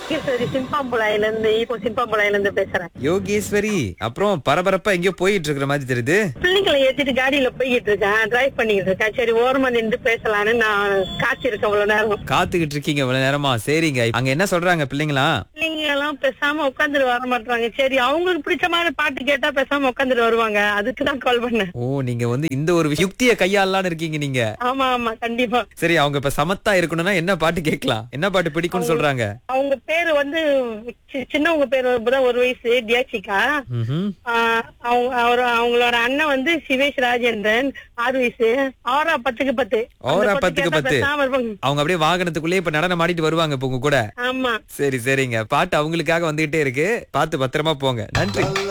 சரி சிம்பாம்புலாயில இருந்து இப்போ சிம்பாம்புலாயில இருந்து பேசுறேன் யோகேஸ்வரி அப்புறம் பரபரப்பா எங்கேயோ போயிட்டு இருக்கிற மாதிரி தெரியுது பிள்ளைங்களை ஏத்திட்டு காடியில போய்கிட்டு இருக்கேன் டிரைவ் பண்ணிக்கிட்டு இருக்கேன் சரி ஓரமா நின்று பேசலான்னு நான் காய்ச்சிருக்கேன் அவ்வளவு நேரம் காத்துக்கிட்டு இருக்கீங்க இவ்வளவு நேரமா சரிங்க அங்க என்ன சொல்றாங்க பிள்ளைங்களா பிள்ளைங்க எல்லாம் பேசாம உட்காந்துட்டு வர மாட்டாங்க சரி அவங்களுக்கு பிடிச்சமான பாட்டு கேட்டா பேசாம உட்காந்துட்டு வருவாங்க அதுக்கு தான் கால் பண்ணேன் ஓ நீங்க வந்து இந்த ஒரு யுக்திய கையாளலான்னு இருக்கீங்க நீங்க ஆமா ஆமா கண்டிப்பா சரி அவங்க இப்ப சமத்தா இருக்கணும்னா என்ன பாட்டு கேட்கலாம் என்ன பாட்டு பிடிக்கும்னு சொல்றாங்க அவங்க பேரு வந்து சி- சின்னவங்க பேரு இப்பதான் ஒரு வயசு டியாச்சிகா ம்ஹும். ஆஹ் அவங்க அவர் அவங்களோட அண்ணன் வந்து சிவேஷ் ராஜேந்திரன் ஆறு வயசு ஆறா பத்துக்கு பத்து அந்த ஓரா பத்து பத்துக்கு கேட்டா பத்து. பேசாம இருப்பாங்க அவங்க அப்படியே வாகனத்துக்குள்ளே இப்ப நடனம் ஆடிட்டு வருவாங்க இப்ப உங்க கூட ஆமா சரி சரிங்க பாட்டு அவங்களுக்காக வந்துகிட்டே இருக்கு பார்த்து பத்திரமா போங்க நன்றி